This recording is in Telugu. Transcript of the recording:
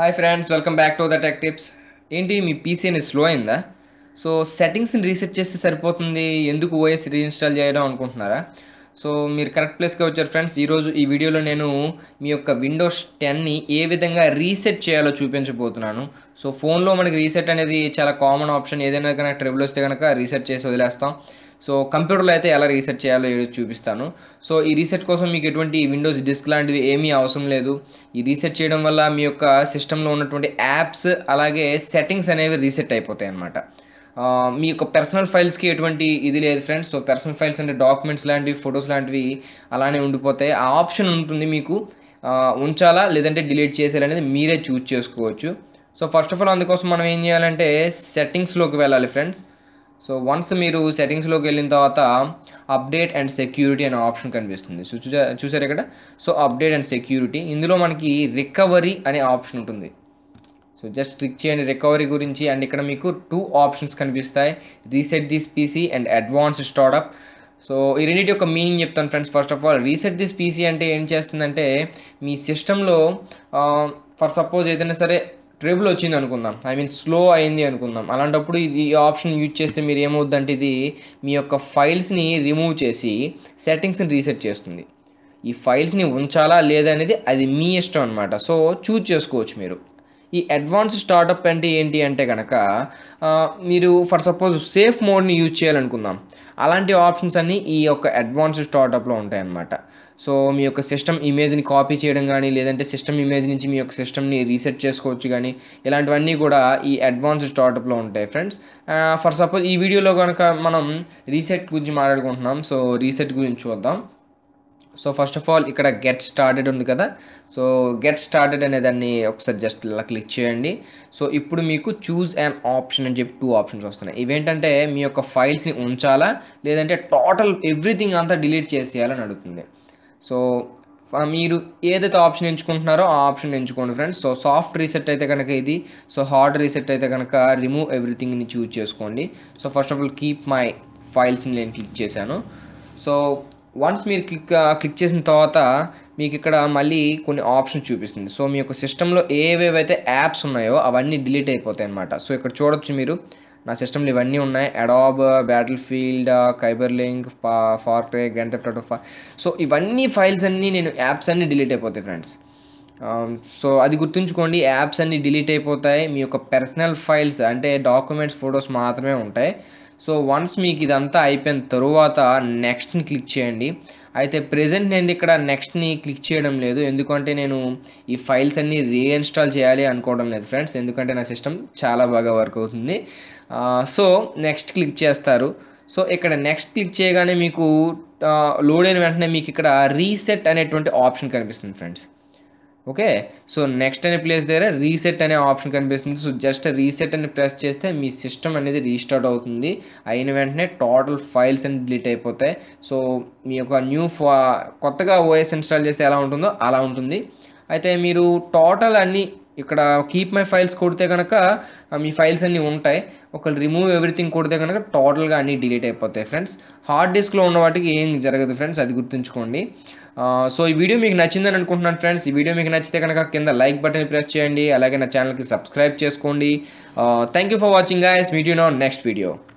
hi friends welcome back to the tech tips ఏంటి మీ పీసీ అనేది స్లో అయిందా సో సెట్టింగ్స్ని రీసెట్ చేస్తే సరిపోతుంది ఎందుకు ఓఎస్ రీఇన్స్టాల్ చేయడం అనుకుంటున్నారా సో మీరు కరెక్ట్ ప్లేస్కి వచ్చారు ఫ్రెండ్స్ ఈరోజు ఈ వీడియోలో నేను మీ యొక్క విండోస్ టెన్ని ఏ విధంగా రీసెట్ చేయాలో చూపించబోతున్నాను సో ఫోన్లో మనకి రీసెట్ అనేది చాలా కామన్ ఆప్షన్ ఏదైనా కనుక ట్రబుల్ వస్తే కనుక రీసెట్ చేసి వదిలేస్తాం సో కంప్యూటర్లో అయితే ఎలా రీసెట్ చేయాలో ఈరోజు చూపిస్తాను సో ఈ రీసెట్ కోసం మీకు ఎటువంటి విండోస్ డిస్క్ లాంటివి ఏమీ అవసరం లేదు ఈ రీసెట్ చేయడం వల్ల మీ యొక్క సిస్టంలో ఉన్నటువంటి యాప్స్ అలాగే సెట్టింగ్స్ అనేవి రీసెట్ అయిపోతాయి అన్నమాట ఆ, మీ యొక్క పర్సనల్ ఫైల్స్కి ఎటువంటి ఇది లేదు ఫ్రెండ్స్ సో పర్సనల్ ఫైల్స్ అంటే డాక్యుమెంట్స్ లాంటివి ఫొటోస్ లాంటివి అలానే ఉండిపోతాయి ఆ ఆప్షన్ ఉంటుంది మీకు ఆ, ఉంచాలా లేదంటే డిలీట్ చేసేయాలనేది మీరే చూజ్ చేసుకోవచ్చు సో ఫస్ట్ ఆఫ్ ఆల్ అందుకోసం మనం ఏం చేయాలంటే సెట్టింగ్స్లోకి వెళ్ళాలి ఫ్రెండ్స్ సో వన్స్ మీరు సెట్టింగ్స్లోకి వెళ్ళిన తర్వాత అప్డేట్ అండ్ సెక్యూరిటీ అనే ఆప్షన్ కనిపిస్తుంది సో చూసా చూసారు ఇక్కడ సో అప్డేట్ అండ్ సెక్యూరిటీ ఇందులో మనకి రికవరీ అనే ఆప్షన్ ఉంటుంది సో జస్ట్ క్లిక్ చేయండి రికవరీ గురించి అండ్ ఇక్కడ మీకు టూ ఆప్షన్స్ కనిపిస్తాయి reset this PC and advance startup so ఈ రెండింటి యొక్క మీనింగ్ చెప్తాను friends first of all reset this PC అంటే ఏం చేస్తుందంటే మీ సిస్టంలో ఫర్ సపోజ్ ఏదైనా సరే ట్రిబుల్ వచ్చింది అనుకుందాం ఐ మీన్ స్లో అయింది అనుకుందాం అలాంటప్పుడు ఇది ఈ ఆప్షన్ యూజ్ చేస్తే మీరు ఏమవుద్దంటే ఇది మీ యొక్క ఫైల్స్ని రిమూవ్ చేసి సెట్టింగ్స్ని రీసెట్ చేస్తుంది ఈ ఫైల్స్ని ఉంచాలా లేదా అనేది అది మీ ఇష్టం అనమాట సో చూజ్ చేసుకోవచ్చు మీరు ఈ అడ్వాన్స్ స్టార్టప్ అంటే ఏంటి అంటే కనుక ఆ, మీరు ఫర్ సపోజ్ సేఫ్ మోడ్ని యూజ్ చేయాలనుకుందాం అలాంటి ఆప్షన్స్ అన్నీ ఈ యొక్క అడ్వాన్స్ స్టార్టప్లో ఉంటాయన్నమాట సో మీ యొక్క సిస్టమ్ ఇమేజ్ని కాపీ చేయడం కానీ లేదంటే సిస్టమ్ ఇమేజ్ నుంచి మీ యొక్క సిస్టమ్ని రీసెట్ చేసుకోవచ్చు కానీ ఇలాంటివన్నీ కూడా ఈ అడ్వాన్స్ స్టార్టప్లో ఉంటాయి ఫ్రెండ్స్ ఫర్ సపోజ్ ఈ వీడియోలో కనుక మనం రీసెట్ గురించి మాట్లాడుకుంటున్నాం సో రీసెట్ గురించి చూద్దాం సో ఫస్ట్ ఆఫ్ ఆల్ ఇక్కడ గెట్ స్టార్టెడ్ ఉంది కదా సో గెట్ స్టార్టెడ్ అనే దాన్ని ఒకసారి జస్ట్ ఇలా క్లిక్ చేయండి సో ఇప్పుడు మీకు చూజ్ అండ్ ఆప్షన్ అని చెప్పి టూ ఆప్షన్స్ వస్తున్నాయి ఇవేంటంటే మీ యొక్క ఫైల్స్ని ఉంచాలా లేదంటే టోటల్ ఎవ్రీథింగ్ అంతా డిలీట్ చేసేయాలని అడుగుతుంది సో ఫ- మీరు ఏదైతే ఆప్షన్ ఎంచుకుంటున్నారో ఆ ఆప్షన్ ఎంచుకోండి ఫ్రెండ్స్ సో సాఫ్ట్ రీసెట్ అయితే కనుక ఇది సో హార్డ్ రీసెట్ అయితే కనుక రిమూవ్ ఎవ్రీథింగ్ని చూజ్ చేసుకోండి so first of all keep my ఫైల్స్ని నేను క్లిక్ చేశాను సో వన్స్ మీరు క్లిక్ క్లిక్ చేసిన తర్వాత మీకు ఇక్కడ మళ్ళీ కొన్ని ఆప్షన్స్ చూపిస్తుంది సో మీ యొక్క సిస్టంలో ఏవేవైతే యాప్స్ ఉన్నాయో అవన్నీ డిలీట్ అయిపోతాయి అనమాట సో ఇక్కడ చూడొచ్చు మీరు నా సిస్టంలో ఇవన్నీ ఉన్నాయి Adobe Battlefield CyberLink ఫార్ట్రే గ్రాండ్ థెఫ్ట్ ఆటో సో ఇవన్నీ ఫైల్స్ అన్నీ నేను యాప్స్ అన్నీ డిలీట్ అయిపోతాయి ఫ్రెండ్స్ సో అది గుర్తుంచుకోండి యాప్స్ అన్నీ డిలీట్ అయిపోతాయి మీ యొక్క పర్సనల్ ఫైల్స్ అంటే డాక్యుమెంట్స్ ఫొటోస్ మాత్రమే ఉంటాయి సో వన్స్ మీకు ఇదంతా అయిపోయిన తరువాత నెక్స్ట్ని క్లిక్ చేయండి అయితే ప్రెజెంట్ నేను ఇక్కడ నెక్స్ట్ని క్లిక్ చేయడం లేదు ఎందుకంటే నేను ఈ ఫైల్స్ అన్నీ రీఇన్స్టాల్ చేయాలి అనుకోవడం లేదు ఫ్రెండ్స్ ఎందుకంటే నా సిస్టమ్ చాలా బాగా వర్క్ అవుతుంది సో నెక్స్ట్ క్లిక్ చేస్తారు సో ఇక్కడ నెక్స్ట్ క్లిక్ చేయగానే మీకు లోడ్ అయిన వెంటనే మీకు ఇక్కడ రీసెట్ అనేటువంటి ఆప్షన్ కనిపిస్తుంది ఫ్రెండ్స్ ఓకే సో నెక్స్ట్ అనే ప్లేస్ దగ్గర రీసెట్ అనే ఆప్షన్ కనిపిస్తుంది సో జస్ట్ రీసెట్ అని ప్రెస్ చేస్తే మీ సిస్టమ్ అనేది రీస్టార్ట్ అవుతుంది అయిన వెంటనే టోటల్ ఫైల్స్ అన్ని డిలీట్ అయిపోతాయి సో మీ యొక్క న్యూ ఫా కొత్తగా ఓఎస్ ఇన్స్టాల్ చేస్తే ఎలా ఉంటుందో అలా ఉంటుంది అయితే మీరు టోటల్ అన్ని ఇక్కడ కీప్ మై ఫైల్స్ కొడితే కనుక ఆ, మీ ఫైల్స్ అన్నీ ఉంటాయి ఒకళ్ళు రిమూవ్ ఎవ్రీథింగ్ కొడితే కనుక టోటల్గా అన్నీ డిలీట్ అయిపోతాయి ఫ్రెండ్స్ హార్డ్ డిస్క్లో ఉన్న వాటికి ఏం జరగదు ఫ్రెండ్స్ అది గుర్తుంచుకోండి ఆ, సో ఈ వీడియో మీకు నచ్చిందని అనుకుంటున్నాను ఫ్రెండ్స్ ఈ వీడియో మీకు నచ్చితే కనుక కింద లైక్ బటన్ ప్రెస్ చేయండి అలాగే నా ఛానల్కి సబ్స్క్రైబ్ చేసుకోండి thank you for watching guys meet you no next video